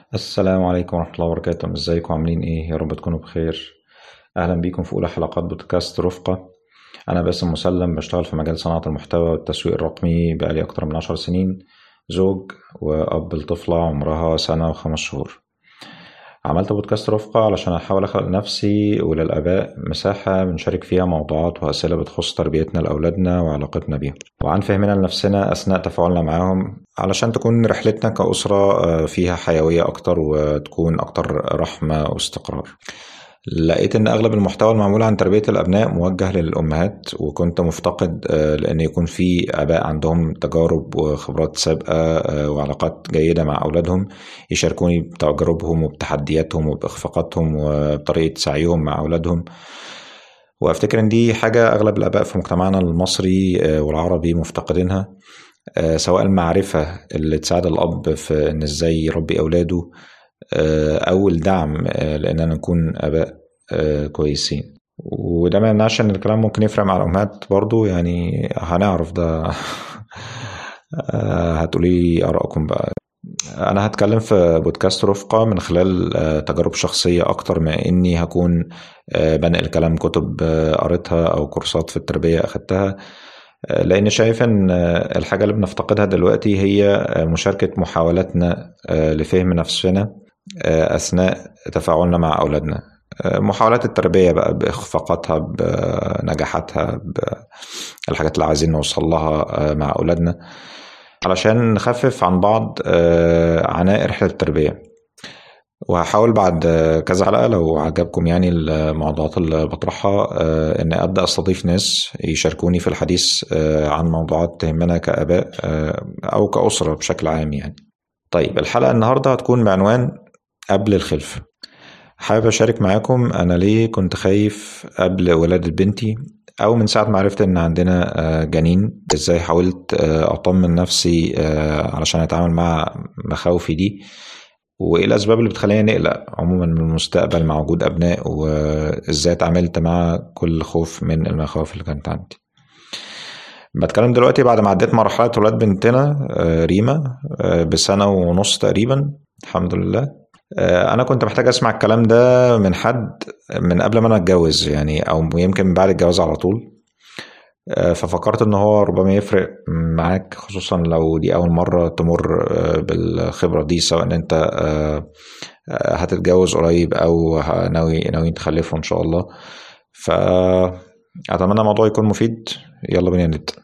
السلام عليكم ورحمة الله وبركاته ازيكم عاملين ايه يا رب تكونوا بخير اهلا بيكم في اولى حلقات بودكاست رفقة انا باسم مسلم بشتغل في مجال صناعة المحتوى والتسويق الرقمي بقالي اكتر من عشر سنين زوج واب لطفلة عمرها سنة وخمس شهور عملت بودكاست رفقة علشان أحاول أخلق لنفسي وللآباء مساحة بنشارك فيها موضوعات وأسئلة بتخص تربيتنا لأولادنا وعلاقتنا بيهم وعن فهمنا لنفسنا أثناء تفاعلنا معاهم علشان تكون رحلتنا كأسرة آه، فيها حيوية أكتر وتكون أكتر رحمة واستقرار لقيت ان اغلب المحتوى المعمول عن تربيه الابناء موجه للامهات وكنت مفتقد آه، لان يكون في اباء عندهم تجارب وخبرات سابقه آه، وعلاقات جيده مع اولادهم يشاركوني بتجاربهم وبتحدياتهم وباخفاقاتهم وبطريقه سعيهم مع اولادهم وافتكر ان دي حاجه اغلب الاباء في مجتمعنا المصري آه، والعربي مفتقدينها سواء المعرفه اللي تساعد الاب في ان ازاي يربي اولاده آه، أول دعم آه، لأننا نكون آباء آه، كويسين وده ما يمنعش ان الكلام ممكن يفرق مع الامهات برضو يعني هنعرف ده هتقولي ارائكم بقى انا هتكلم في بودكاست رفقه من خلال تجارب شخصيه اكتر ما اني هكون بنقل كلام كتب قريتها او كورسات في التربيه اخدتها لان شايف ان الحاجه اللي بنفتقدها دلوقتي هي مشاركه محاولاتنا لفهم نفسنا آه، أثناء تفاعلنا مع أولادنا آه، محاولات التربية بقى بإخفاقاتها بنجاحاتها بالحاجات اللي عايزين نوصل لها آه، مع أولادنا علشان نخفف عن بعض عناء رحلة التربية وهحاول بعد كذا حلقة لو عجبكم يعني الموضوعات اللي بطرحها إن أبدأ أستضيف ناس يشاركوني في الحديث عن موضوعات تهمنا كآباء أو كأسرة بشكل عام يعني طيب الحلقة النهاردة هتكون بعنوان قبل الخلفة حابب أشارك معاكم أنا ليه كنت خايف قبل ولادة بنتي أو من ساعة ما عرفت إن عندنا آه، جنين إزاي حاولت آه، أطمن نفسي آه، علشان أتعامل مع مخاوفي دي وإيه الأسباب اللي بتخليني نقلق عموما من المستقبل مع وجود أبناء وإزاي اتعاملت مع كل خوف من المخاوف اللي كانت عندي بتكلم دلوقتي بعد ما عديت مرحلة ولاد بنتنا ريما بسنة ونص تقريبا الحمد لله آه، انا كنت محتاج اسمع الكلام ده من حد من قبل ما انا اتجوز يعني او يمكن من بعد الجواز على طول آه، ففكرت ان هو ربما يفرق معاك خصوصا لو دي اول مره تمر آه، بالخبره دي سواء ان انت هتتجوز قريب او ناوي ناويين تخلفوا ان شاء الله فاتمنى الموضوع يكون مفيد يلا بينا نبدا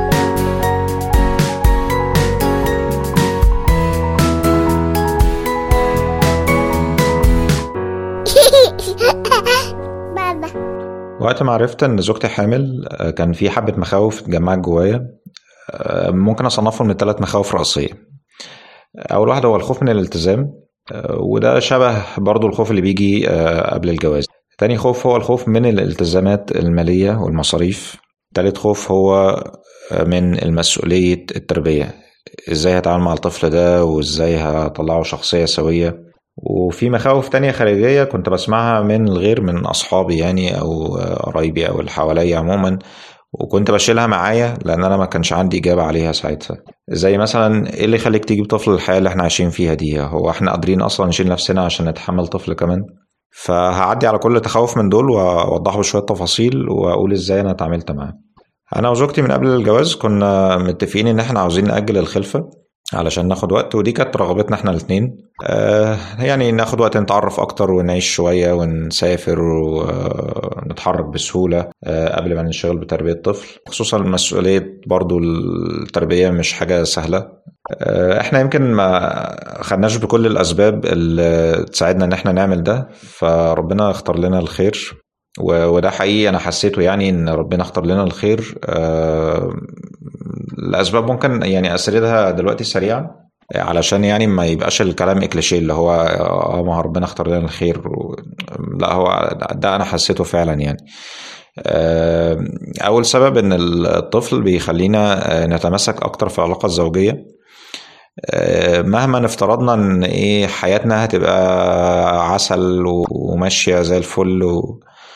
وقت ما عرفت ان زوجتي حامل آه، كان في حبة مخاوف اتجمعت جوايا آه، ممكن اصنفهم من ثلاث مخاوف رئيسية اول واحد هو الخوف من الالتزام آه، وده شبه برضو الخوف اللي بيجي قبل الجواز تاني خوف هو الخوف من الالتزامات المالية والمصاريف تالت خوف هو من المسؤولية التربية ازاي هتعامل مع الطفل ده وازاي هطلعه شخصية سوية وفي مخاوف تانية خارجية كنت بسمعها من الغير من أصحابي يعني أو قرايبي أو اللي حواليا عموما وكنت بشيلها معايا لأن أنا ما كانش عندي إجابة عليها ساعتها زي مثلا إيه اللي يخليك تجيب طفل الحياة اللي إحنا عايشين فيها دي هو إحنا قادرين أصلا نشيل نفسنا عشان نتحمل طفل كمان فهعدي على كل تخوف من دول وأوضحه بشوية تفاصيل وأقول إزاي أنا اتعاملت معاه أنا وزوجتي من قبل الجواز كنا متفقين إن إحنا عاوزين نأجل الخلفة علشان ناخد وقت ودي كانت رغبتنا احنا الاثنين آه يعني ناخد وقت نتعرف اكتر ونعيش شويه ونسافر ونتحرك بسهوله آه قبل ما ننشغل بتربيه طفل خصوصا المسؤوليه برضو التربيه مش حاجه سهله آه احنا يمكن ما خدناش بكل الاسباب اللي تساعدنا ان احنا نعمل ده فربنا اختار لنا الخير وده حقيقي انا حسيته يعني ان ربنا اختار لنا الخير آه الاسباب ممكن يعني اسردها دلوقتي سريعا علشان يعني ما يبقاش الكلام اكليشيه اللي هو اه ما ربنا اختار لنا الخير و... لا هو ده انا حسيته فعلا يعني آه، اول سبب ان الطفل بيخلينا آه، نتمسك اكتر في العلاقه الزوجيه آه، مهما افترضنا ان ايه حياتنا هتبقى عسل وماشيه زي الفل و...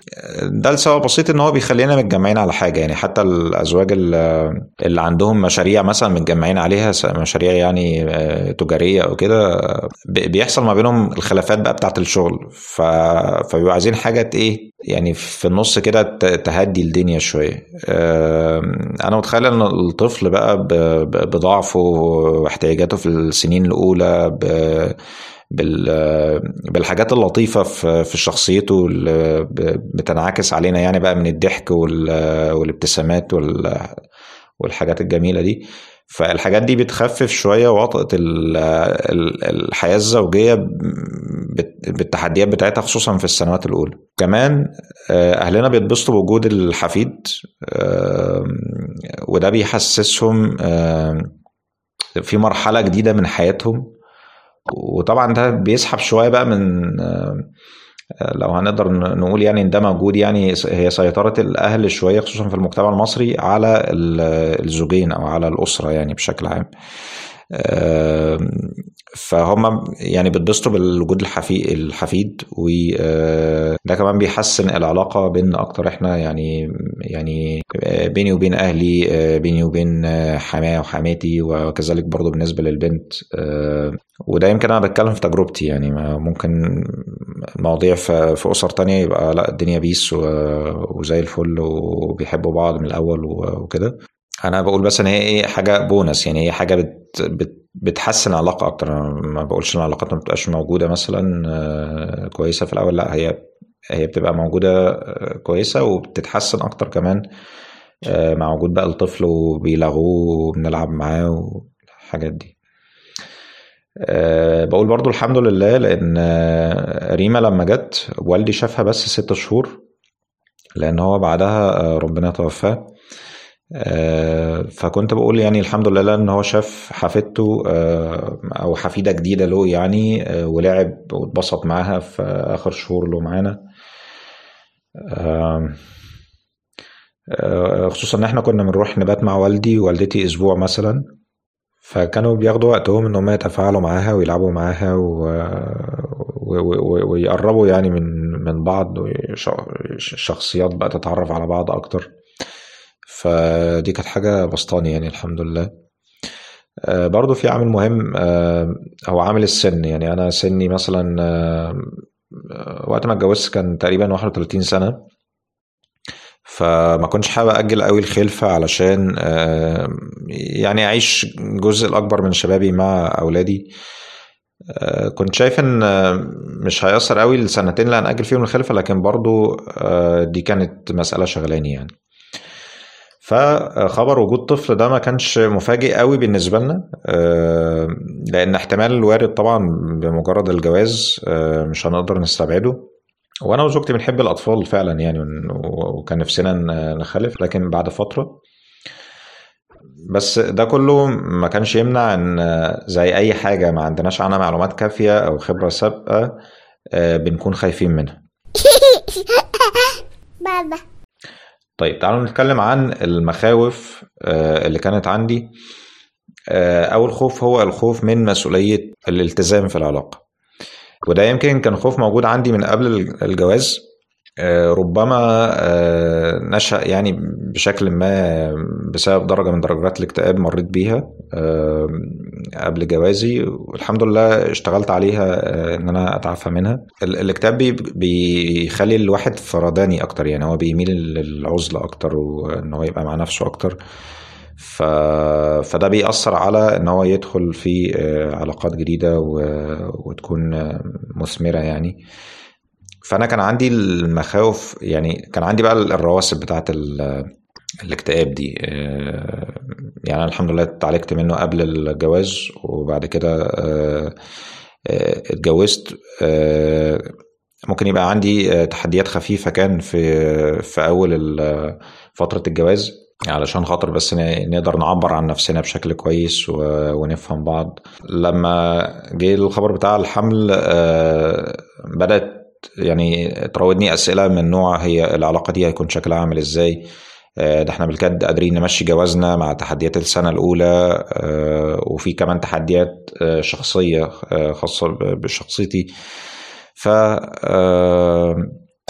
ده لسبب بسيط ان هو بيخلينا متجمعين على حاجه يعني حتى الازواج اللي عندهم مشاريع مثلا متجمعين عليها مشاريع يعني آه، تجاريه او كده بيحصل ما بينهم الخلافات بقى بتاعت الشغل ف... فبيبقوا عايزين حاجه ايه يعني في النص كده تهدي الدنيا شويه انا متخيل ان الطفل بقى بضعفه واحتياجاته في السنين الاولى ب... بالحاجات اللطيفه في شخصيته اللي بتنعكس علينا يعني بقى من الضحك والابتسامات والحاجات الجميله دي فالحاجات دي بتخفف شويه وطأة الحياه الزوجيه بالتحديات بتاعتها خصوصا في السنوات الاولى كمان آه، اهلنا بيتبسطوا بوجود الحفيد وده بيحسسهم في مرحله جديده من حياتهم وطبعا ده بيسحب شويه بقى من لو هنقدر نقول يعني ان ده موجود يعني هي سيطره الاهل شويه خصوصا في المجتمع المصري على الزوجين او على الاسره يعني بشكل عام فهم يعني بيتبسطوا بالوجود الحفي الحفيد وده كمان بيحسن العلاقه بين اكتر احنا يعني يعني بيني وبين اهلي بيني وبين حماية وحماتي وكذلك برضو بالنسبه للبنت وده يمكن انا بتكلم في تجربتي يعني ممكن مواضيع في اسر تانية يبقى لا الدنيا بيس وزي الفل وبيحبوا بعض من الاول وكده انا بقول بس ان هي ايه حاجه بونس يعني هي حاجه بت بت بتحسن العلاقه اكتر ما بقولش ان العلاقات ما بتبقاش موجوده مثلا آه، كويسه في الاول لا هي هي بتبقى موجوده آه، كويسه وبتتحسن اكتر كمان آه، مع وجود بقى الطفل وبيلغوه وبنلعب معاه والحاجات دي بقول برضو الحمد لله لان ريما لما جت والدي شافها بس ست شهور لان هو بعدها ربنا توفاه آه، فكنت بقول يعني الحمد لله ان هو شاف حفيدته آه، او حفيده جديده له يعني آه، ولعب واتبسط معاها في اخر شهور له معانا خصوصا ان احنا كنا بنروح نبات مع والدي ووالدتي اسبوع مثلا فكانوا بياخدوا وقتهم ان هم يتفاعلوا معاها ويلعبوا معاها و... و... و... ويقربوا يعني من من بعض شخصيات بقى تتعرف على بعض اكتر فدي كانت حاجة بسطاني يعني الحمد لله آه، برضو في عامل مهم آه، هو عامل السن يعني أنا سني مثلا آه، وقت ما اتجوزت كان تقريبا 31 سنة فما كنتش حابب أجل قوي الخلفة علشان يعني أعيش جزء الأكبر من شبابي مع أولادي كنت شايف ان مش هيأثر قوي السنتين اللي هنأجل فيهم الخلفة لكن برضو دي كانت مسألة شغلاني يعني فخبر وجود طفل ده ما كانش مفاجئ قوي بالنسبه لنا آه، لان احتمال الوارد طبعا بمجرد الجواز آه، مش هنقدر نستبعده وانا وزوجتي بنحب الاطفال فعلا يعني وكان نفسنا نخلف لكن بعد فتره بس ده كله ما كانش يمنع ان زي اي حاجه ما عندناش عنها معلومات كافيه او خبره سابقه آه، بنكون خايفين منها بابا طيب تعالوا نتكلم عن المخاوف آه، اللي كانت عندي آه، أول خوف هو الخوف من مسؤولية الالتزام في العلاقة وده يمكن كان خوف موجود عندي من قبل الجواز آه، ربما آه، نشأ يعني بشكل ما بسبب درجة من درجات الاكتئاب مريت بيها آه، قبل جوازي والحمد لله اشتغلت عليها ان انا اتعافى منها الاكتئاب بيخلي الواحد فرداني اكتر يعني هو بيميل للعزلة اكتر وان هو يبقى مع نفسه اكتر ف... فده بيأثر على ان هو يدخل في علاقات جديدة و... وتكون مثمرة يعني فانا كان عندي المخاوف يعني كان عندي بقى الرواسب بتاعت الاكتئاب دي آه، يعني انا الحمد لله اتعالجت منه قبل الجواز وبعد كده آه، آه، اتجوزت ممكن يبقى عندي تحديات خفيفة كان في في أول فترة الجواز علشان خاطر بس نقدر نعبر عن نفسنا بشكل كويس ونفهم بعض لما جه الخبر بتاع الحمل بدأت يعني تراودني اسئله من نوع هي العلاقه دي هيكون شكلها عامل ازاي آه، ده احنا بالكاد قادرين نمشي جوازنا مع تحديات السنه الاولى آه، وفي كمان تحديات آه، شخصيه خاصه بشخصيتي ف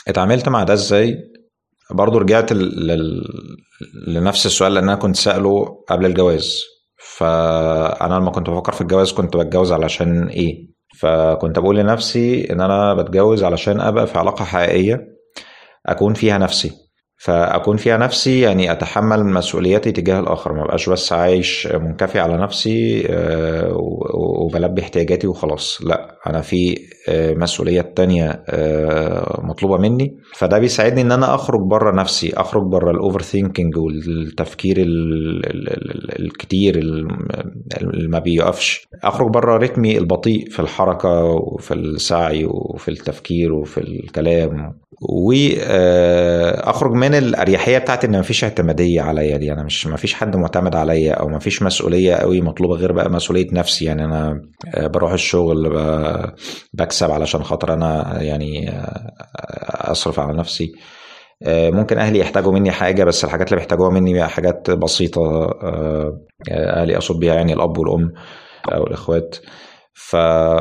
اتعاملت مع ده ازاي برضو رجعت لل... لنفس السؤال اللي انا كنت سأله قبل الجواز فانا لما كنت بفكر في الجواز كنت بتجوز علشان ايه فكنت بقول لنفسي ان انا بتجوز علشان ابقى في علاقه حقيقيه اكون فيها نفسي فاكون فيها نفسي يعني اتحمل مسؤولياتي تجاه الاخر ما بقاش بس عايش منكفي على نفسي آه، وبلبي احتياجاتي وخلاص لا انا في آه، مسؤوليات تانية آه، مطلوبة مني فده بيساعدني ان انا اخرج بره نفسي اخرج بره الاوفر ثينكينج والتفكير الكتير اللي ما بيقفش اخرج بره رتمي البطيء في الحركة وفي السعي وفي التفكير وفي الكلام واخرج من الاريحيه بتاعتي ان مفيش اعتماديه عليا دي انا مش مفيش حد معتمد عليا او مفيش مسؤوليه قوي مطلوبه غير بقى مسؤوليه نفسي يعني انا بروح الشغل بكسب علشان خاطر انا يعني اصرف على نفسي ممكن اهلي يحتاجوا مني حاجه بس الحاجات اللي بيحتاجوها مني بقى حاجات بسيطه اهلي اقصد بيها يعني الاب والام او الاخوات ف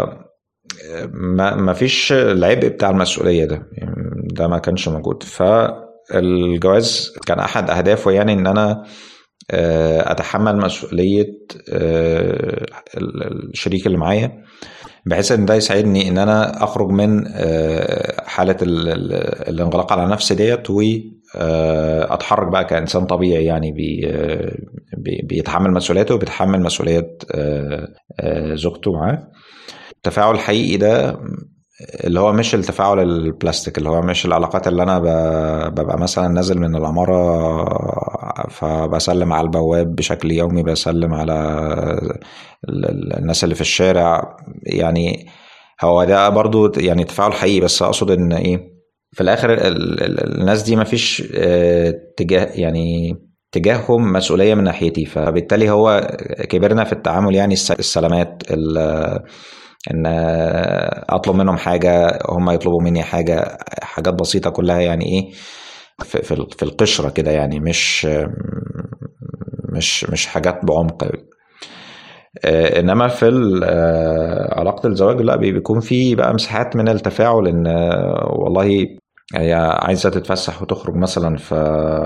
ما ما فيش العبء بتاع المسؤوليه ده يعني ده ما كانش موجود فالجواز كان احد اهدافه يعني ان انا آه، اتحمل مسؤوليه آه، الشريك اللي معايا بحيث ان ده يساعدني ان انا اخرج من آه، حاله الانغلاق على نفسي ديت واتحرك بقى كانسان طبيعي يعني بي بيتحمل مسؤولياته وبيتحمل مسؤوليات زوجته معاه التفاعل الحقيقي ده اللي هو مش التفاعل البلاستيك اللي هو مش العلاقات اللي انا ببقى مثلا نازل من العمارة فبسلم على البواب بشكل يومي بسلم على الناس اللي في الشارع يعني هو ده برضو يعني تفاعل حقيقي بس اقصد ان ايه في الاخر الناس دي مفيش آه، تجاه يعني تجاههم مسؤولية من ناحيتي فبالتالي هو كبرنا في التعامل يعني السلامات ان اطلب منهم حاجه هم يطلبوا مني حاجه حاجات بسيطه كلها يعني ايه في, في القشره كده يعني مش مش مش حاجات بعمق آه، انما في آه، علاقه الزواج لا بيكون في بقى مساحات من التفاعل ان والله هي عايزه تتفسح وتخرج مثلا ف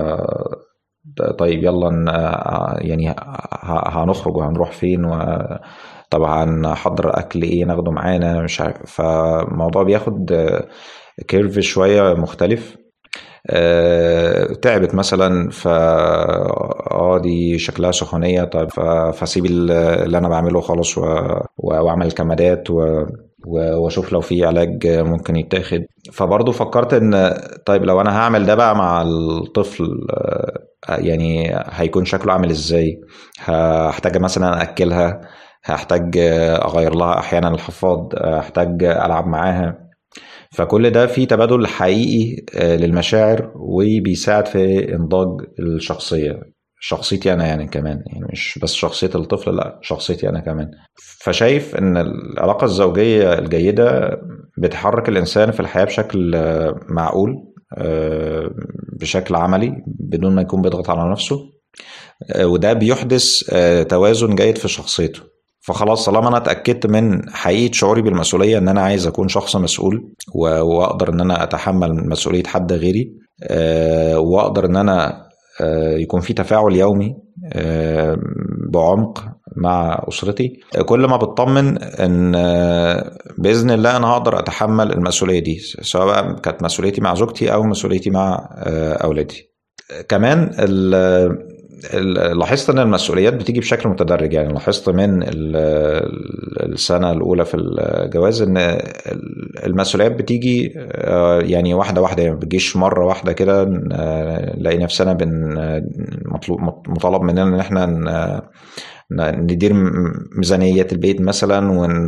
طيب يلا يعني هنخرج وهنروح فين و طبعا حضر اكل ايه ناخده معانا مش عارف فالموضوع بياخد كيرف شويه مختلف أه تعبت مثلا ف اه دي شكلها سخونيه طيب فاسيب اللي انا بعمله خالص و... واعمل كمادات و... واشوف لو في علاج ممكن يتاخد فبرضه فكرت ان طيب لو انا هعمل ده بقى مع الطفل يعني هيكون شكله عامل ازاي هحتاج مثلا اكلها هحتاج اغير لها احيانا الحفاض هحتاج العب معاها فكل ده في تبادل حقيقي آه، للمشاعر وبيساعد في انضاج الشخصيه شخصيتي انا يعني كمان يعني مش بس شخصيه الطفل لا شخصيتي انا كمان فشايف ان العلاقه الزوجيه الجيده بتحرك الانسان في الحياه بشكل معقول آه، بشكل عملي بدون ما يكون بيضغط على نفسه آه، وده بيحدث توازن جيد في شخصيته فخلاص طالما انا اتاكدت من حقيقه شعوري بالمسؤوليه ان انا عايز اكون شخص مسؤول واقدر ان انا اتحمل مسؤوليه حد غيري آه، واقدر ان انا آه، يكون في تفاعل يومي آه، بعمق مع اسرتي كل ما بطمن ان باذن الله انا هقدر اتحمل المسؤوليه دي سواء بقى كانت مسؤوليتي مع زوجتي او مسؤوليتي مع اولادي كمان لاحظت ان المسؤوليات بتيجي بشكل متدرج يعني لاحظت من السنه الاولى في الجواز ان المسؤوليات بتيجي آه، يعني واحده واحده يعني ما بتجيش مره واحده كده نلاقي نفسنا بن مطلوب مطالب مننا ان احنا ندير ميزانيه البيت مثلا ون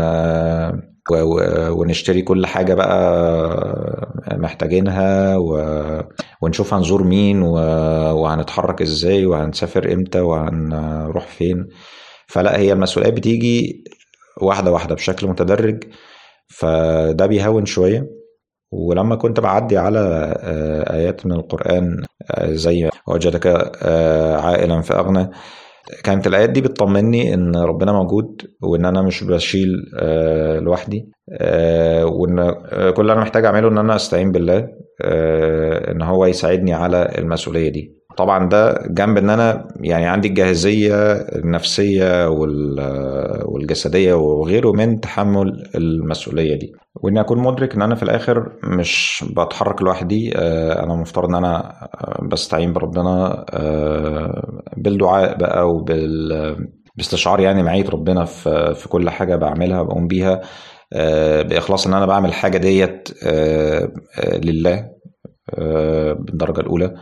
ونشتري كل حاجة بقى محتاجينها ونشوف هنزور مين وهنتحرك ازاي وهنسافر امتى وهنروح فين فلا هي المسؤوليات بتيجي واحدة واحدة بشكل متدرج فده بيهون شوية ولما كنت بعدي على آه، آيات من القرآن آه، زي وجدك آه، عائلا فأغنى كانت الايات دي بتطمني ان ربنا موجود وان انا مش بشيل آه، لوحدي آه، وان آه، كل اللي انا محتاج اعمله ان انا استعين بالله ان هو يساعدني على المسؤوليه دي طبعا ده جنب ان انا يعني عندي الجاهزيه النفسيه والجسديه وغيره من تحمل المسؤوليه دي واني اكون مدرك ان انا في الاخر مش بتحرك لوحدي انا مفترض ان انا بستعين بربنا بالدعاء بقى وبال باستشعار يعني معيه ربنا في في كل حاجه بعملها بقوم بيها باخلاص ان انا بعمل الحاجه ديت لله بالدرجه الاولى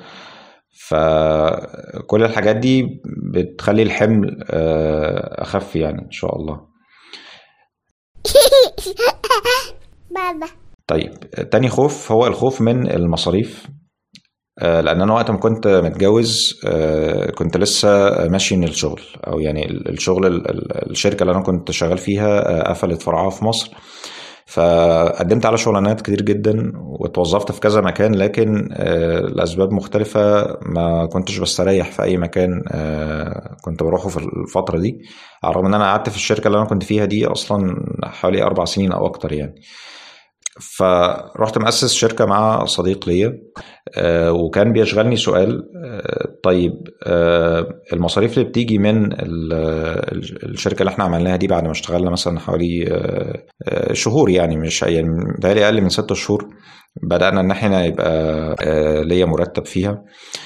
فكل الحاجات دي بتخلي الحمل آه، اخف يعني ان شاء الله بابا طيب تاني خوف هو الخوف من المصاريف آه، لان انا وقت ما كنت متجوز آه، كنت لسه ماشي من الشغل او يعني الشغل الشركه اللي انا كنت شغال فيها قفلت فرعها في مصر فقدمت على شغلانات كتير جدا واتوظفت في كذا مكان لكن آه، لاسباب مختلفه ما كنتش بستريح في اي مكان آه، كنت بروحه في الفتره دي على الرغم ان انا قعدت في الشركه اللي انا كنت فيها دي اصلا حوالي اربع سنين او اكتر يعني فرحت مؤسس شركة مع صديق ليا آه، وكان بيشغلني سؤال آه، طيب آه، المصاريف اللي بتيجي من الشركة اللي احنا عملناها دي بعد ما اشتغلنا مثلا حوالي شهور يعني مش يعني بقالي أقل من ست شهور بدأنا إن احنا يبقى ليا مرتب فيها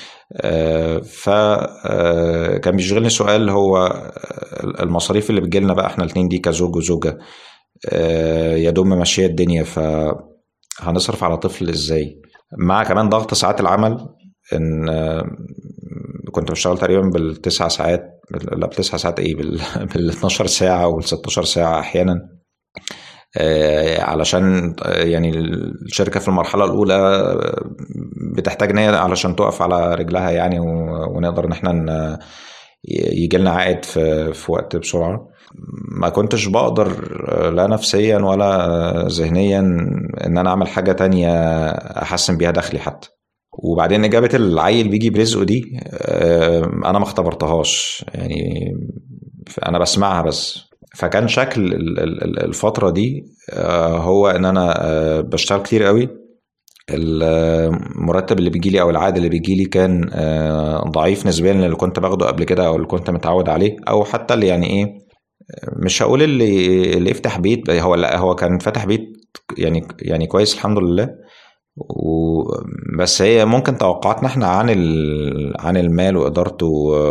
فكان بيشغلني سؤال هو المصاريف اللي بتجيلنا بقى احنا الاثنين دي كزوج وزوجة آه، يدوم ماشيه الدنيا فهنصرف على طفل ازاي مع كمان ضغط ساعات العمل ان آه، كنت بشتغل تقريبا بالتسع ساعات لا بتسع ساعات ايه بال 12 ساعه وال 16 ساعه احيانا آه، علشان يعني الشركه في المرحله الاولى بتحتاج ان هي علشان تقف على رجلها يعني ونقدر ان احنا يجي لنا عائد في, في وقت بسرعه ما كنتش بقدر لا نفسيا ولا ذهنيا ان انا اعمل حاجه تانية احسن بيها دخلي حتى وبعدين اجابه العيل بيجي برزقه دي آه، انا ما اختبرتهاش يعني انا بسمعها بس فكان شكل الفتره دي آه، هو ان انا آه، بشتغل كتير قوي المرتب اللي بيجي لي او العائد اللي بيجي لي كان ضعيف نسبيا للي كنت باخده قبل كده او اللي كنت متعود عليه او حتى اللي يعني ايه مش هقول اللي اللي يفتح بيت هو لا هو كان فتح بيت يعني يعني كويس الحمد لله و بس هي ممكن توقعاتنا احنا عن عن المال وادارته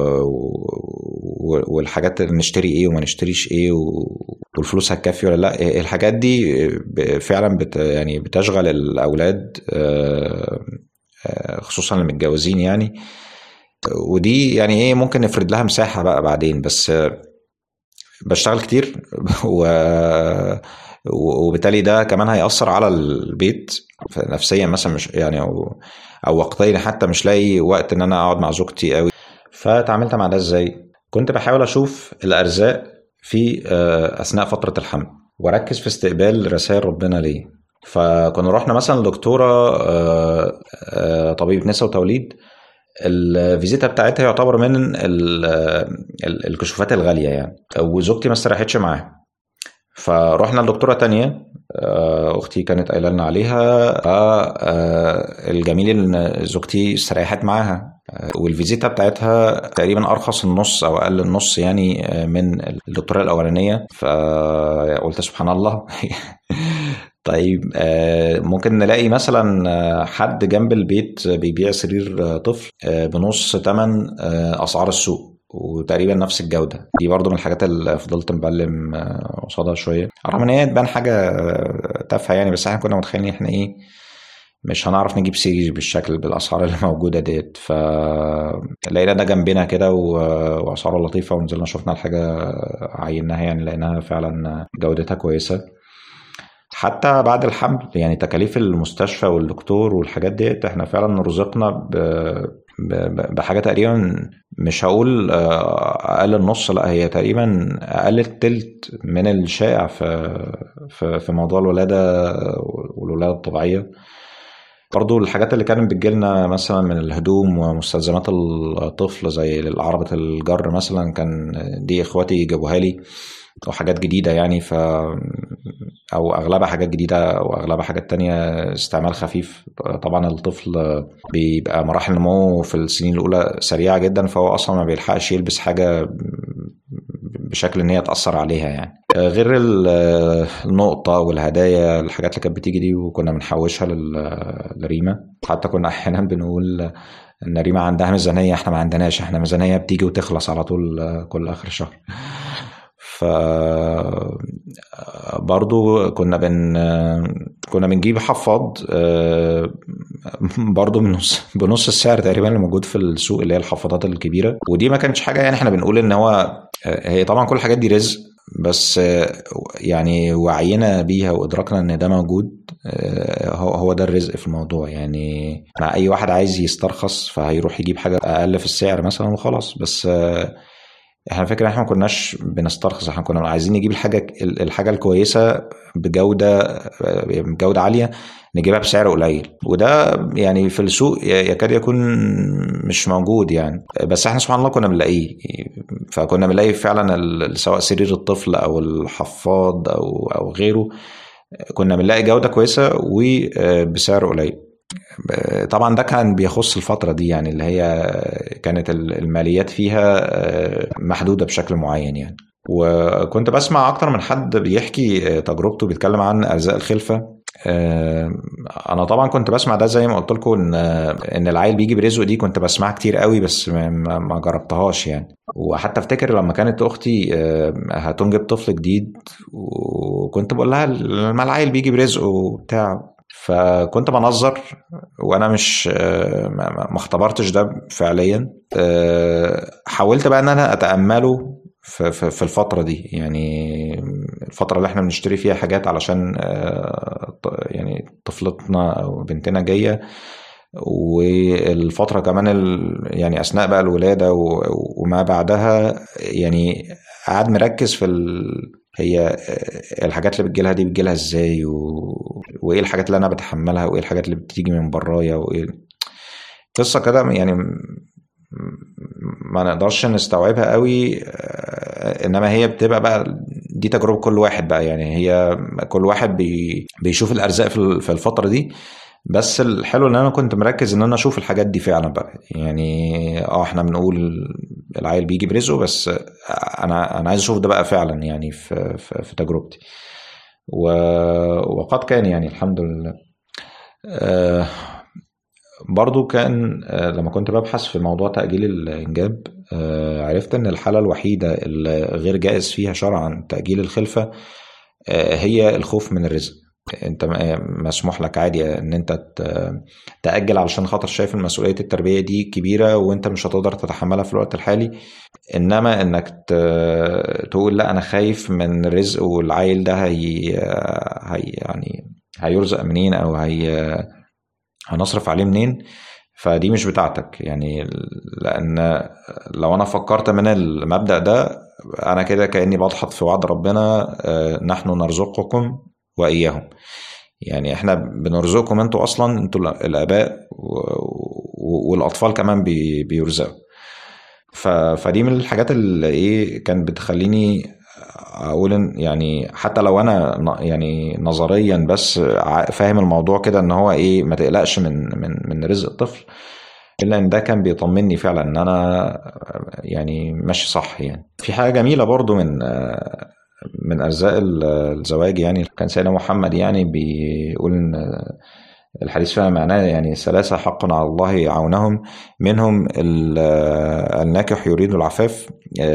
والحاجات اللي نشتري ايه وما نشتريش ايه والفلوس هتكفي ولا لا الحاجات دي فعلا بت يعني بتشغل الاولاد آه، آه، خصوصا المتجوزين يعني ودي يعني ايه ممكن نفرد لها مساحه بقى بعدين بس بشتغل كتير و وبالتالي ده كمان هيأثر على البيت نفسيا مثلا مش يعني او او وقتيا حتى مش لاقي وقت ان انا اقعد مع زوجتي قوي فتعاملت مع ده ازاي كنت بحاول اشوف الارزاق في آه، اثناء فتره الحمل واركز في استقبال رسائل ربنا ليه فكنا رحنا مثلا لدكتوره آه، آه، طبيبه نساء وتوليد الفيزيتا بتاعتها يعتبر من الكشوفات الغاليه يعني وزوجتي ما استريحتش معاها فروحنا لدكتوره تانية آه، اختي كانت قايله لنا عليها آه، الجميل ان زوجتي استريحت معاها آه، والفيزيتا بتاعتها تقريبا ارخص النص او اقل النص يعني من الدكتوره الاولانيه فقلت سبحان الله طيب آه، ممكن نلاقي مثلا آه، حد جنب البيت بيبيع سرير آه، طفل بنص ثمن اسعار السوق وتقريبا نفس الجوده دي برضو من الحاجات اللي فضلت مبلم قصادها شويه رغم ان هي تبان حاجه تافهه يعني بس احنا كنا متخيلين احنا ايه مش هنعرف نجيب سرير بالشكل بالاسعار اللي موجوده ديت فلقينا ده جنبنا كده واسعاره لطيفه ونزلنا شفنا الحاجه عيناها يعني لقيناها فعلا جودتها كويسه حتى بعد الحمل يعني تكاليف المستشفى والدكتور والحاجات ديت احنا فعلا رزقنا ب... بحاجه تقريبا مش هقول آه، اقل النص لا هي تقريبا اقل التلت من الشائع في في, في موضوع الولاده والولاده الطبيعيه برضو الحاجات اللي كانت بتجيلنا مثلا من الهدوم ومستلزمات الطفل زي عربة الجر مثلا كان دي اخواتي جابوها لي وحاجات جديدة يعني ف أو أغلبها حاجات جديدة أو أغلبها حاجات تانية استعمال خفيف طبعا الطفل بيبقى مراحل نموه في السنين الأولى سريعة جدا فهو أصلا ما بيلحقش يلبس حاجة بشكل ان هي تاثر عليها يعني غير النقطه والهدايا الحاجات اللي كانت بتيجي دي وكنا بنحوشها لريما حتى كنا احيانا بنقول ان ريما عندها ميزانيه احنا ما عندناش احنا ميزانيه بتيجي وتخلص على طول كل اخر شهر ف برضو كنا بن كنا بنجيب حفاض برضو بنص بنص السعر تقريبا اللي موجود في السوق اللي هي الحفاضات الكبيره ودي ما كانتش حاجه يعني احنا بنقول ان هو هي طبعا كل الحاجات دي رزق بس يعني وعينا بيها وادراكنا ان ده موجود هو هو ده الرزق في الموضوع يعني مع اي واحد عايز يسترخص فهيروح يجيب حاجه اقل في السعر مثلا وخلاص بس احنا فكرة احنا ما كناش بنسترخص احنا كنا عايزين نجيب الحاجه الحاجه الكويسه بجوده بجوده عاليه نجيبها بسعر قليل وده يعني في السوق يكاد يكون مش موجود يعني بس احنا سبحان الله كنا بنلاقيه فكنا بنلاقي فعلا سواء سرير الطفل او الحفاض او او غيره كنا بنلاقي جوده كويسه وبسعر قليل طبعا ده كان بيخص الفترة دي يعني اللي هي كانت الماليات فيها محدودة بشكل معين يعني وكنت بسمع أكتر من حد بيحكي تجربته بيتكلم عن أرزاق الخلفة أنا طبعا كنت بسمع ده زي ما قلت لكم إن إن العيل بيجي برزقه دي كنت بسمعها كتير قوي بس ما جربتهاش يعني وحتى افتكر لما كانت اختي هتنجب طفل جديد وكنت بقول لها ما العيل بيجي برزقه وبتاع فكنت بنظر وانا مش ما اختبرتش ده فعليا حاولت بقى ان انا اتامله في, في, في الفترة دي يعني الفترة اللي احنا بنشتري فيها حاجات علشان يعني طفلتنا او بنتنا جاية والفترة كمان يعني اثناء بقى الولادة وما بعدها يعني قاعد مركز في ال... هي الحاجات اللي بتجيلها دي بتجيلها ازاي و... وايه الحاجات اللي انا بتحملها وايه الحاجات اللي بتيجي من برايا وايه قصه كده يعني ما نقدرش نستوعبها قوي انما هي بتبقى بقى دي تجربه كل واحد بقى يعني هي كل واحد بي... بيشوف الارزاق في الفتره دي بس الحلو ان انا كنت مركز ان انا اشوف الحاجات دي فعلا بقى يعني اه احنا بنقول العيل بيجي برزقه بس انا انا عايز اشوف ده بقى فعلا يعني في في, في تجربتي و... وقد كان يعني الحمد لله آه برضو كان آه لما كنت ببحث في موضوع تأجيل الإنجاب آه عرفت إن الحالة الوحيدة اللي غير جائز فيها شرعا تأجيل الخلفة آه هي الخوف من الرزق انت مسموح لك عادي ان انت تاجل علشان خاطر شايف ان مسؤوليه التربيه دي كبيره وانت مش هتقدر تتحملها في الوقت الحالي انما انك تقول لا انا خايف من الرزق والعيل ده هي, هي يعني هيرزق منين او هي هنصرف عليه منين فدي مش بتاعتك يعني لان لو انا فكرت من المبدا ده انا كده كاني بضحك في وعد ربنا نحن نرزقكم واياهم يعني احنا بنرزقكم انتوا اصلا انتوا الاباء والاطفال كمان بيرزقوا فدي من الحاجات اللي ايه كانت بتخليني اقول إن يعني حتى لو انا يعني نظريا بس فاهم الموضوع كده ان هو ايه ما تقلقش من من من رزق الطفل الا ان ده كان بيطمني فعلا ان انا يعني ماشي صح يعني في حاجه جميله برضو من من ارزاق الزواج يعني كان سيدنا محمد يعني بيقول ان الحديث فيها معناه يعني ثلاثة حق على الله عونهم منهم الناكح يريد العفاف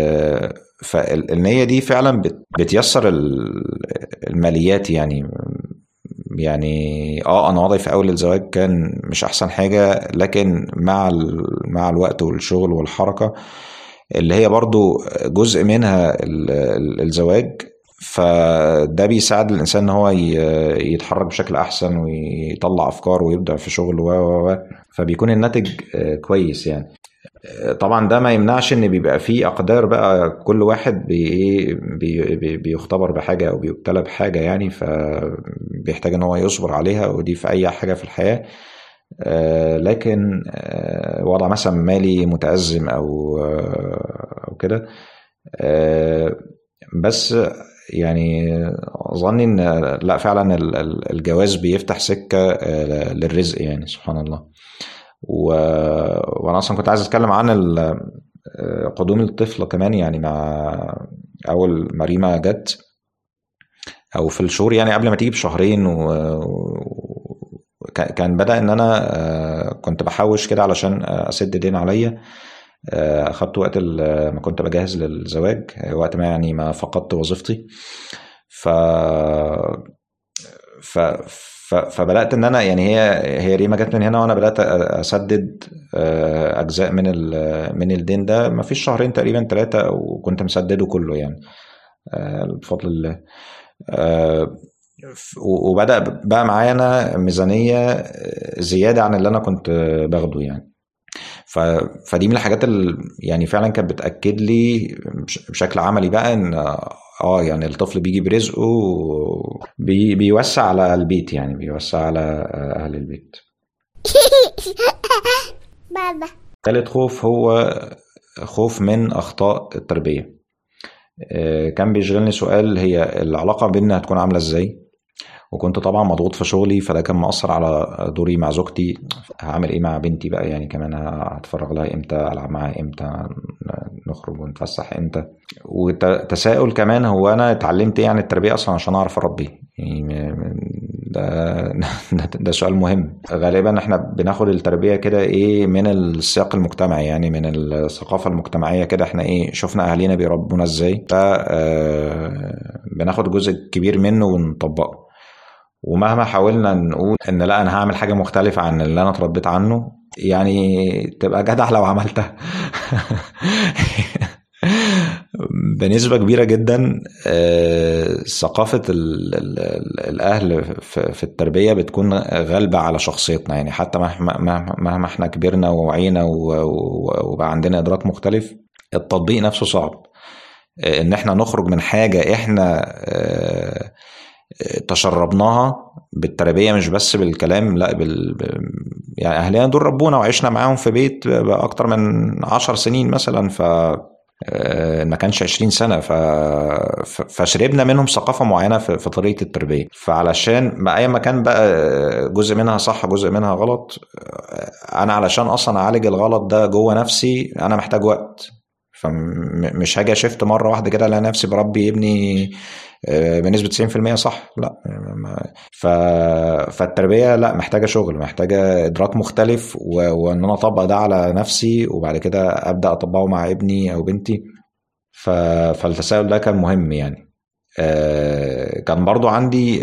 فالنية دي فعلا بتيسر الماليات يعني يعني اه انا وضعي في اول الزواج كان مش احسن حاجة لكن مع مع الوقت والشغل والحركة اللي هي برضو جزء منها الزواج فده بيساعد الانسان ان هو يتحرك بشكل احسن ويطلع افكار ويبدع في شغله و فبيكون الناتج كويس يعني طبعا ده ما يمنعش ان بيبقى فيه اقدار بقى كل واحد بي بي بيختبر بحاجه او بيبتلى بحاجه يعني فبيحتاج ان هو يصبر عليها ودي في اي حاجه في الحياه لكن وضع مثلا مالي متأزم أو أو كده بس يعني ظني ان لا فعلا الجواز بيفتح سكه للرزق يعني سبحان الله و... وانا اصلا كنت عايز اتكلم عن قدوم الطفله كمان يعني مع اول ما ريما جت او في الشهور يعني قبل ما تيجي بشهرين و... كان بدا ان انا كنت بحوش كده علشان اسد دين عليا اخدت وقت ما كنت بجهز للزواج وقت ما يعني ما فقدت وظيفتي ف ف فبدات ان انا يعني هي هي ريما جت من هنا وانا بدات اسدد اجزاء من من الدين ده ما فيش شهرين تقريبا ثلاثه وكنت مسدده كله يعني بفضل الله وبدا بقى معايا انا ميزانيه زياده عن اللي انا كنت باخده يعني ف... فدي من الحاجات اللي يعني فعلا كانت بتاكد لي بشكل عملي بقى ان اه يعني الطفل بيجي برزقه بي... بيوسع على البيت يعني بيوسع على اهل البيت بابا ثالث خوف هو خوف من اخطاء التربيه كان بيشغلني سؤال هي العلاقه بيننا هتكون عامله ازاي وكنت طبعا مضغوط في شغلي فده كان مأثر على دوري مع زوجتي هعمل ايه مع بنتي بقى يعني كمان هتفرغ لها امتى العب معاها امتى نخرج ونتفسح امتى وتساؤل كمان هو انا اتعلمت ايه عن التربيه اصلا عشان اعرف اربي يعني ده, ده سؤال مهم غالبا احنا بناخد التربيه كده ايه من السياق المجتمعي يعني من الثقافه المجتمعيه كده احنا ايه شفنا اهالينا بيربونا ازاي ف بناخد جزء كبير منه ونطبقه ومهما حاولنا نقول ان لا انا هعمل حاجه مختلفه عن اللي انا اتربيت عنه يعني تبقى جدع لو عملتها بنسبه كبيره جدا ثقافه الاهل في التربيه بتكون غالبه على شخصيتنا يعني حتى مهما احنا كبرنا ووعينا وبقى عندنا ادراك مختلف التطبيق نفسه صعب ان احنا نخرج من حاجه احنا تشربناها بالتربيه مش بس بالكلام لا بال يعني اهلنا دول ربونا وعشنا معاهم في بيت اكتر من عشر سنين مثلا ف ما كانش 20 سنه ف... فشربنا منهم ثقافه معينه في... في طريقه التربيه فعلشان اي ما كان بقى جزء منها صح جزء منها غلط انا علشان اصلا اعالج الغلط ده جوه نفسي انا محتاج وقت فمش هاجي شفت مره واحده كده الاقي نفسي بربي ابني بنسبه 90% صح لا ف... فالتربيه لا محتاجه شغل محتاجه ادراك مختلف و... وان انا اطبق ده على نفسي وبعد كده ابدا اطبقه مع ابني او بنتي ف... فالتساؤل ده كان مهم يعني كان برضو عندي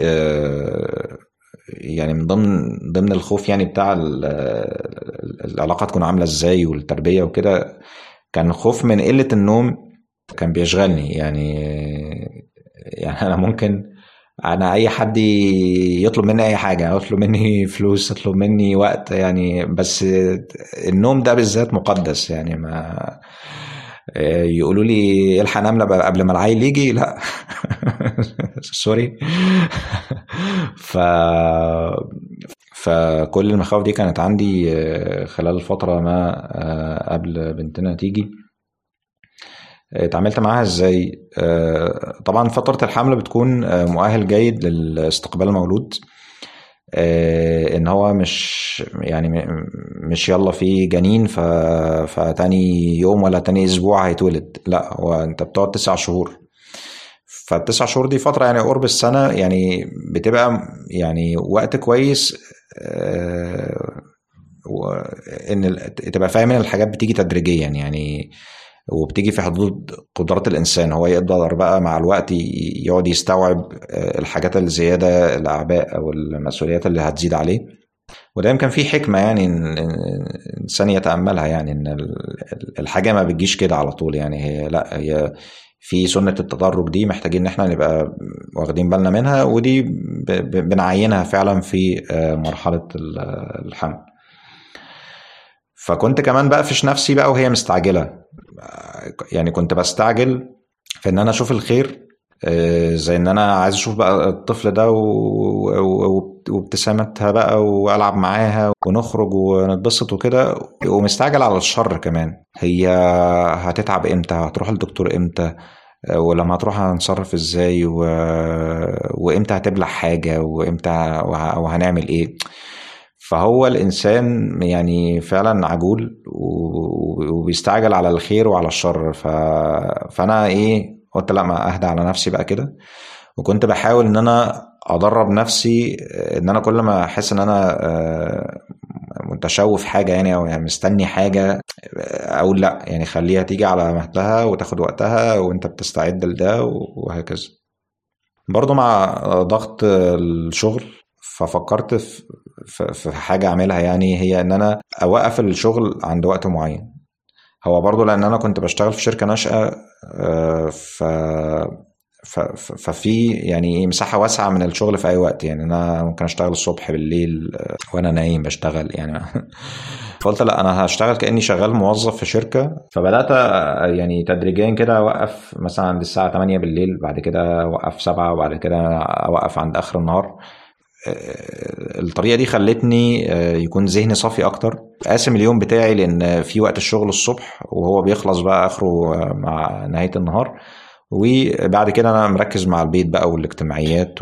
يعني من ضمن ضمن الخوف يعني بتاع العلاقه تكون عامله ازاي والتربيه وكده كان خوف من قله النوم كان بيشغلني يعني يعني انا ممكن انا اي حد يطلب مني اي حاجه يطلب مني فلوس يطلب مني وقت يعني بس النوم ده بالذات مقدس يعني ما يقولوا لي الحق انام قبل ما العيل يجي لا سوري ف فكل المخاوف دي كانت عندي خلال الفترة ما قبل بنتنا تيجي اتعاملت معاها ازاي طبعا فترة الحمل بتكون مؤهل جيد لاستقبال المولود ان هو مش يعني مش يلا في جنين ف... فتاني يوم ولا تاني اسبوع هيتولد لا هو انت بتقعد تسع شهور فالتسع شهور دي فترة يعني قرب السنة يعني بتبقى يعني وقت كويس ان تبقى فاهم ان الحاجات بتيجي تدريجيا يعني وبتيجي في حدود قدرات الانسان هو يقدر بقى مع الوقت يقعد يستوعب الحاجات الزياده الاعباء او المسؤوليات اللي هتزيد عليه وده يمكن في حكمه يعني ان الانسان يتاملها يعني ان الحاجه ما بتجيش كده على طول يعني هي لا هي في سنة التدرج دي محتاجين ان احنا نبقى واخدين بالنا منها ودي بنعينها فعلا في مرحلة الحمل فكنت كمان بقفش نفسي بقى وهي مستعجلة يعني كنت بستعجل في ان انا اشوف الخير زي ان انا عايز اشوف بقى الطفل ده وابتسامتها بقى والعب معاها ونخرج ونتبسط وكده ومستعجل على الشر كمان هي هتتعب امتى هتروح للدكتور امتى ولما هتروح هنصرف ازاي و... وامتى هتبلع حاجه وامتى وه... وهنعمل ايه فهو الانسان يعني فعلا عجول وبيستعجل على الخير وعلى الشر ف... فانا ايه قلت لا ما اهدى على نفسي بقى كده وكنت بحاول ان انا ادرب نفسي ان انا كل ما احس ان انا آه، متشوف حاجه يعني او يعني مستني حاجه اقول لا يعني خليها تيجي على مهلها وتاخد وقتها وانت بتستعد لده وهكذا برضو مع ضغط الشغل ففكرت في في حاجه اعملها يعني هي ان انا اوقف الشغل عند وقت معين هو برضو لان انا كنت بشتغل في شركه ناشئه آه، ف ففي يعني مساحه واسعه من الشغل في اي وقت يعني انا ممكن اشتغل الصبح بالليل آه، وانا نايم بشتغل يعني فقلت لا انا هشتغل كاني شغال موظف في شركه فبدات آه، يعني تدريجيا كده اوقف مثلا عند الساعه 8 بالليل بعد كده اوقف 7 وبعد كده اوقف عند اخر النهار الطريقه دي خلتني يكون ذهني صافي اكتر قاسم اليوم بتاعي لان في وقت الشغل الصبح وهو بيخلص بقى اخره مع نهايه النهار وبعد كده انا مركز مع البيت بقى والاجتماعيات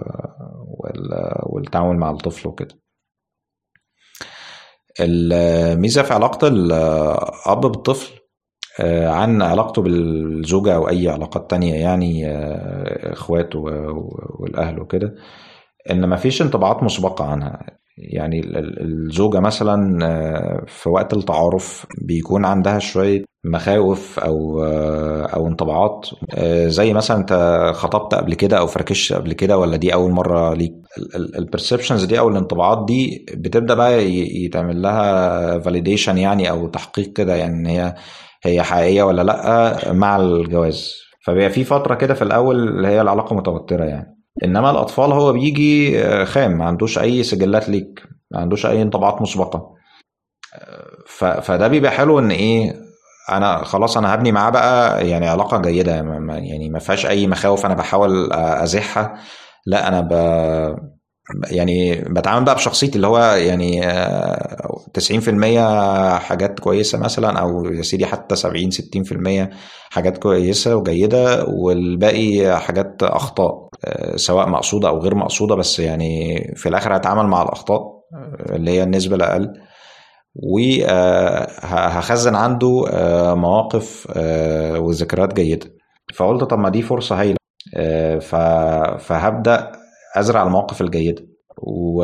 والتعامل مع الطفل وكده الميزه في علاقه الاب بالطفل آه، عن علاقته بالزوجه او اي علاقات تانية يعني آه، اخواته والاهل وكده ان مفيش انطباعات مسبقه عنها يعني الزوجة مثلا آه، في وقت التعارف بيكون عندها شوية مخاوف أو آه، أو انطباعات آه، زي مثلا أنت خطبت قبل كده أو فركشت قبل كده ولا دي أول مرة ليك البرسبشنز دي أو الانطباعات دي بتبدأ بقى يتعمل لها فاليديشن يعني أو تحقيق كده يعني هي هي حقيقية ولا لأ مع الجواز فبيبقى في فترة كده في الأول اللي هي العلاقة متوترة يعني انما الاطفال هو بيجي آه، خام ما عندوش اي سجلات ليك ما عندوش اي انطباعات مسبقه فده بيبقى حلو ان ايه انا خلاص انا هبني معاه بقى يعني علاقه جيده يعني ما فيهاش اي مخاوف انا بحاول ازحها لا انا ب يعني بتعامل بقى بشخصيتي اللي هو يعني 90% آه، حاجات كويسه مثلا او يا سيدي حتى 70 60% حاجات كويسه وجيده والباقي حاجات اخطاء آه، سواء مقصوده او غير مقصوده بس يعني في الاخر هتعامل مع الاخطاء آه، اللي هي النسبه الاقل وهخزن عنده مواقف وذكريات جيده فقلت طب ما دي فرصه هايله فهبدا ازرع المواقف الجيده و...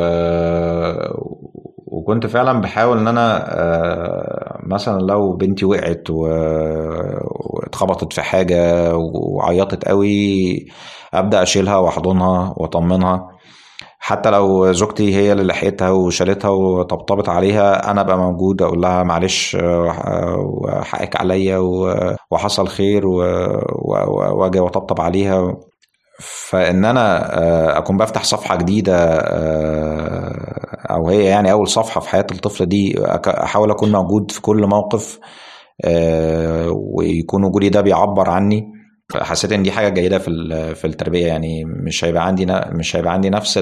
وكنت فعلا بحاول ان انا آه، مثلا لو بنتي وقعت واتخبطت في حاجه وعيطت قوي ابدا اشيلها واحضنها واطمنها حتى لو زوجتي هي اللي لحقتها وشالتها وطبطبت عليها انا ابقى موجود اقول لها معلش وحقك عليا وحصل خير واجي واطبطب عليها فان انا آه، اكون بفتح صفحه جديده آه، او هي يعني اول صفحه في حياه الطفل دي احاول اكون موجود في كل موقف آه، ويكون وجودي ده بيعبر عني حسيت ان دي حاجه جيده في في التربيه يعني مش هيبقى عندي مش هيبقى عندي نفس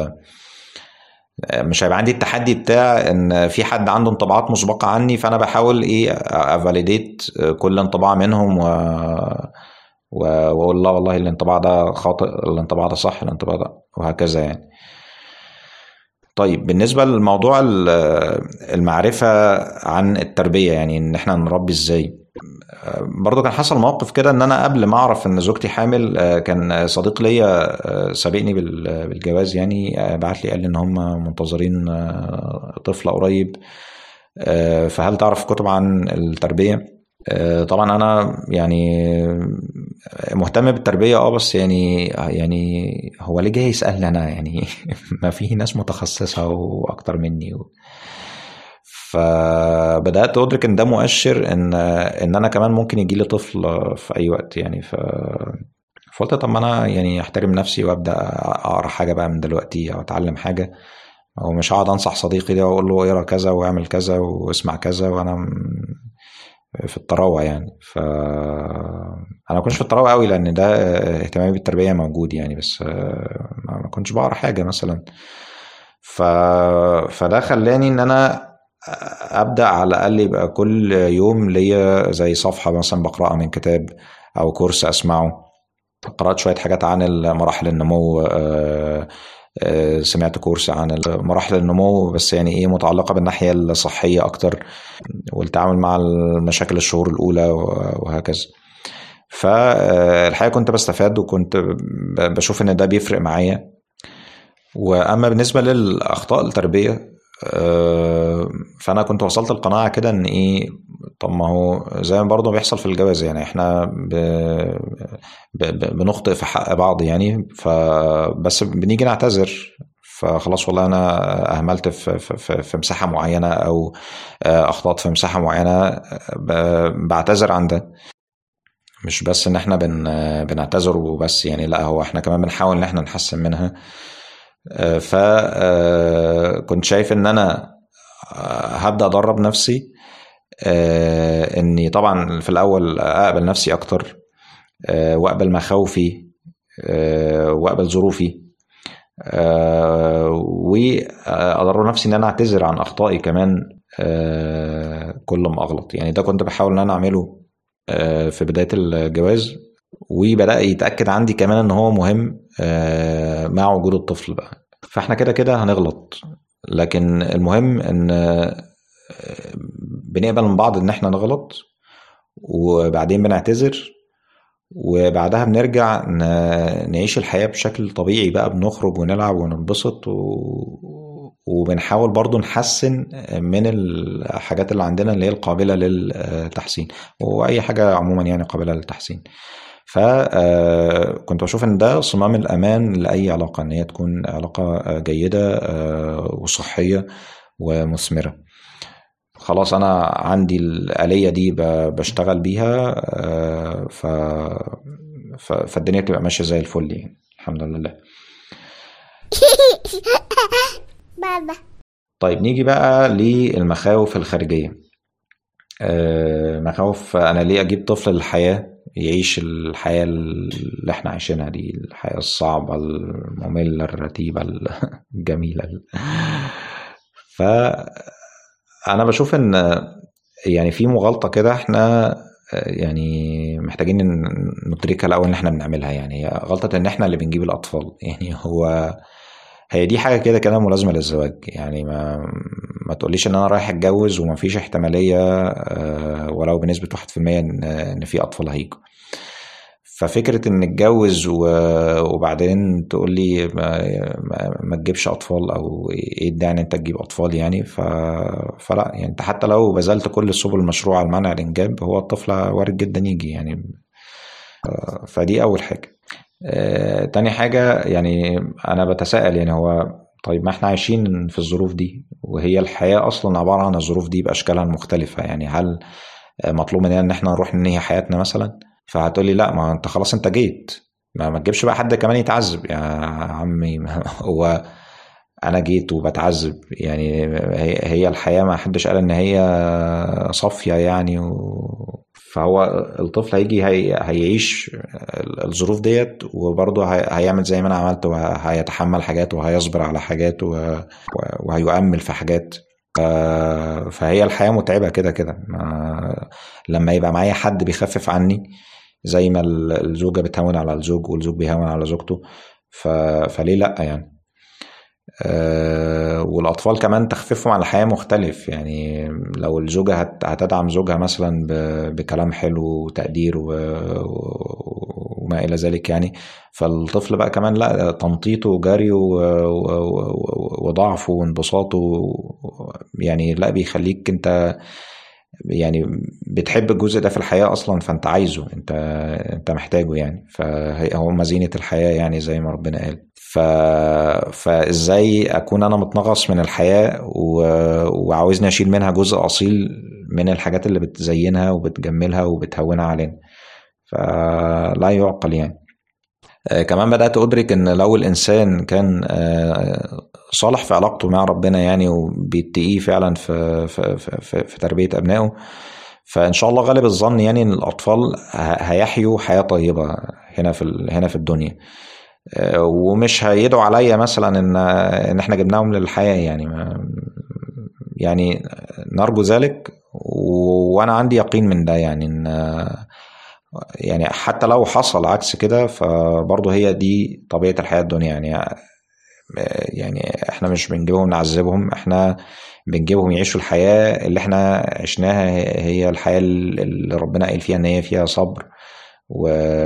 مش هيبقى عندي التحدي بتاع ان في حد عنده انطباعات مسبقه عني فانا بحاول ايه افاليديت كل انطباع منهم و واقول لا والله الانطباع ده خاطئ الانطباع ده صح الانطباع ده وهكذا يعني طيب بالنسبة لموضوع المعرفة عن التربية يعني ان احنا نربي ازاي برضو كان حصل موقف كده ان انا قبل ما اعرف ان زوجتي حامل كان صديق ليا سابقني بالجواز يعني بعت لي قال لي ان هم منتظرين طفلة قريب فهل تعرف كتب عن التربية آه، طبعا انا يعني مهتم بالتربيه اه بس يعني يعني هو ليه جاي يسالني انا يعني ما في ناس متخصصه واكتر مني و... فبدات ادرك ان ده مؤشر ان ان انا كمان ممكن يجي لي طفل في اي وقت يعني ف فقلت طب ما انا يعني احترم نفسي وابدا اقرا حاجه بقى من دلوقتي او اتعلم حاجه او مش هقعد انصح صديقي ده واقول له اقرا كذا واعمل كذا واسمع كذا وانا في الطراوه يعني ف انا ما كنتش في الطراوه قوي لان ده اهتمامي بالتربيه موجود يعني بس ما كنتش بقرا حاجه مثلا ف... فده خلاني ان انا ابدا على الاقل يبقى كل يوم ليا زي صفحه مثلا بقراها من كتاب او كورس اسمعه قرات شويه حاجات عن مراحل النمو آه، آه، سمعت كورس عن مراحل النمو بس يعني ايه متعلقه بالناحيه الصحيه اكتر والتعامل مع المشاكل الشهور الاولى وهكذا فالحقيقه كنت بستفاد وكنت بشوف ان ده بيفرق معايا واما بالنسبه للاخطاء التربيه آه، فانا كنت وصلت القناعه كده ان ايه طب ما هو زي ما برضه بيحصل في الجواز يعني احنا ب... ب... بنخطئ في حق بعض يعني فبس بنيجي نعتذر فخلاص والله انا اهملت في, في, في مساحه معينه او آه، اخطات في مساحه معينه بعتذر عن ده مش بس ان احنا بن بنعتذر وبس يعني لا هو احنا كمان بنحاول ان احنا نحسن منها آه، فكنت آه، شايف ان انا آه، هبدا ادرب نفسي اني طبعا في الاول اقبل نفسي اكتر واقبل مخاوفي واقبل ظروفي وادرب نفسي ان انا اعتذر عن اخطائي كمان كل ما اغلط يعني ده كنت بحاول ان انا اعمله في بدايه الجواز وبدا يتاكد عندي كمان ان هو مهم آه، مع وجود الطفل بقى فاحنا كده كده هنغلط لكن المهم ان آه، بنقبل من بعض ان احنا نغلط وبعدين بنعتذر وبعدها بنرجع نعيش الحياة بشكل طبيعي بقى بنخرج ونلعب وننبسط و... وبنحاول برضو نحسن من الحاجات اللي عندنا اللي هي القابلة للتحسين وأي حاجة عموما يعني قابلة للتحسين فكنت آه، بشوف ان ده صمام الامان لاي علاقه ان هي تكون علاقه آه، جيده آه، وصحيه ومثمره خلاص انا عندي الاليه دي بشتغل بيها ف فالدنيا بتبقى ماشيه زي الفل يعني الحمد لله بابا طيب نيجي بقى للمخاوف الخارجيه مخاوف انا ليه اجيب طفل للحياه يعيش الحياة اللي احنا عايشينها دي الحياة الصعبة المملة الرتيبة الجميلة فأنا بشوف إن يعني في مغالطة كده احنا يعني محتاجين ندركها الأول إن احنا بنعملها يعني هي غلطة إن احنا اللي بنجيب الأطفال يعني هو هي دي حاجة كده كده ملازمة للزواج يعني ما ما تقوليش ان انا رايح اتجوز ومفيش احتمالية آه، ولو بنسبة واحد في المية ان في اطفال هيجوا ففكرة ان اتجوز وبعدين تقول لي ما, ما تجيبش اطفال او ايه الداعي ان انت تجيب اطفال يعني ف... فلا يعني انت حتى لو بذلت كل السبل المشروعة لمنع الانجاب هو الطفل وارد جدا يجي يعني آه، فدي اول حاجة آه، تاني حاجة يعني أنا بتساءل يعني هو طيب ما احنا عايشين في الظروف دي وهي الحياة أصلا عبارة عن الظروف دي بأشكالها المختلفة يعني هل مطلوب مننا إن احنا نروح ننهي حياتنا مثلا فهتقولي لا ما أنت خلاص أنت جيت ما, ما تجيبش بقى حد كمان يتعذب يا عمي هو انا جيت وبتعذب يعني هي الحياه ما حدش قال ان هي صافيه يعني و... فهو الطفل هيجي هي... هيعيش الظروف ديت وبرضه هيعمل زي ما انا عملت وهيتحمل حاجات وهيصبر على حاجات و... وهيؤمل في حاجات فهي الحياة متعبة كده كده لما يبقى معايا حد بيخفف عني زي ما الزوجة بتهون على الزوج والزوج بيهون على زوجته ف... فليه لأ يعني آه، والاطفال كمان تخفيفهم على الحياه مختلف يعني لو الزوجه هتدعم زوجها مثلا بكلام حلو وتقدير وما الى ذلك يعني فالطفل بقى كمان لا تنطيطه وجري وضعفه وانبساطه يعني لا بيخليك انت يعني بتحب الجزء ده في الحياه اصلا فانت عايزه انت انت محتاجه يعني فهو مزينه الحياه يعني زي ما ربنا قال ف... فازاي اكون انا متنغص من الحياه و... وعاوزني اشيل منها جزء اصيل من الحاجات اللي بتزينها وبتجملها وبتهونها علينا فلا يعقل يعني آه كمان بدأت أدرك إن لو الإنسان كان آه صالح في علاقته مع ربنا يعني وبيتقيه فعلا في, في, في, في تربية أبنائه فإن شاء الله غالب الظن يعني إن الأطفال هيحيوا حياة طيبة هنا في هنا في الدنيا ومش هيدعوا عليا مثلا ان ان احنا جبناهم للحياه يعني يعني نرجو ذلك وانا عندي يقين من ده يعني ان يعني حتى لو حصل عكس كده فبرضه هي دي طبيعه الحياه الدنيا يعني يعني احنا مش بنجيبهم نعذبهم احنا بنجيبهم يعيشوا الحياه اللي احنا عشناها هي الحياه اللي ربنا قال فيها ان هي فيها صبر و...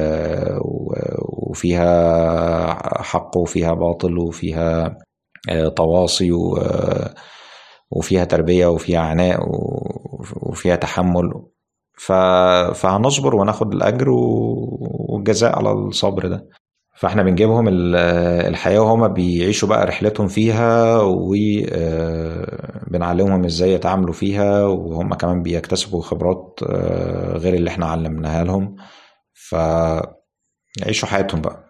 وفيها حق وفيها باطل وفيها تواصي و... وفيها تربية وفيها عناء وفيها تحمل ف... فهنصبر وناخد الأجر والجزاء على الصبر ده فاحنا بنجيبهم الحياة وهما بيعيشوا بقى رحلتهم فيها وبنعلمهم ازاي يتعاملوا فيها وهم كمان بيكتسبوا خبرات غير اللي احنا علمناها لهم فيعيشوا حياتهم بقى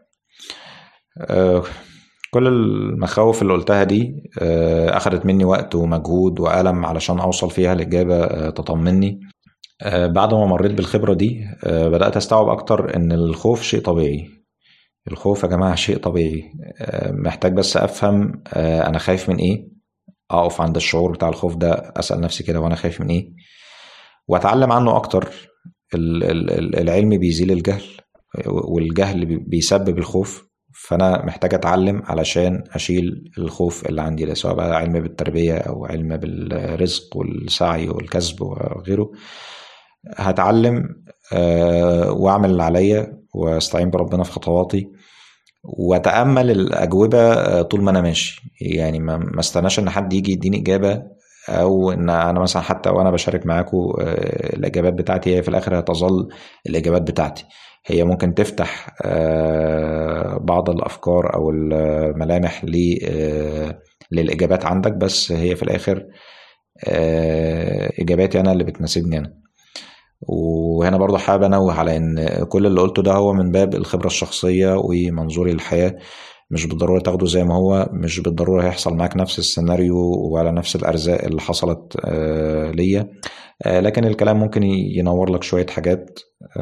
كل المخاوف اللي قلتها دي أخدت مني وقت ومجهود وألم علشان أوصل فيها لإجابة تطمني بعد ما مريت بالخبرة دي بدأت أستوعب أكتر إن الخوف شيء طبيعي الخوف يا جماعة شيء طبيعي محتاج بس أفهم أنا خايف من إيه أقف عند الشعور بتاع الخوف ده أسأل نفسي كده وأنا خايف من إيه وأتعلم عنه أكتر العلم بيزيل الجهل والجهل بيسبب الخوف فانا محتاج اتعلم علشان اشيل الخوف اللي عندي ده سواء بقى علم بالتربيه او علم بالرزق والسعي والكسب وغيره هتعلم واعمل اللي عليا واستعين بربنا في خطواتي واتامل الاجوبه طول ما انا ماشي يعني ما استناش ان حد يجي يديني اجابه او ان انا مثلا حتى وانا بشارك معاكم الاجابات بتاعتي هي في الاخر هتظل الاجابات بتاعتي هي ممكن تفتح بعض الافكار او الملامح للاجابات عندك بس هي في الاخر اجاباتي انا اللي بتناسبني انا وهنا برضه حابب انوه على ان كل اللي قلته ده هو من باب الخبره الشخصيه ومنظوري للحياه مش بالضروره تاخده زي ما هو مش بالضروره هيحصل معاك نفس السيناريو وعلى نفس الارزاق اللي حصلت ليا لكن الكلام ممكن ينور لك شويه حاجات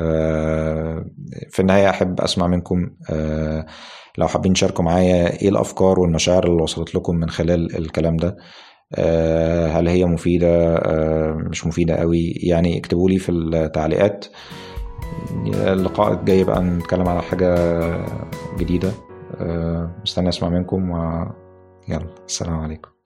في النهايه احب اسمع منكم لو حابين تشاركوا معايا ايه الافكار والمشاعر اللي وصلت لكم من خلال الكلام ده هل هي مفيدة مش مفيدة قوي يعني اكتبوا لي في التعليقات اللقاء الجاي بقى نتكلم على حاجة جديدة مستني اسمع منكم ويلا السلام عليكم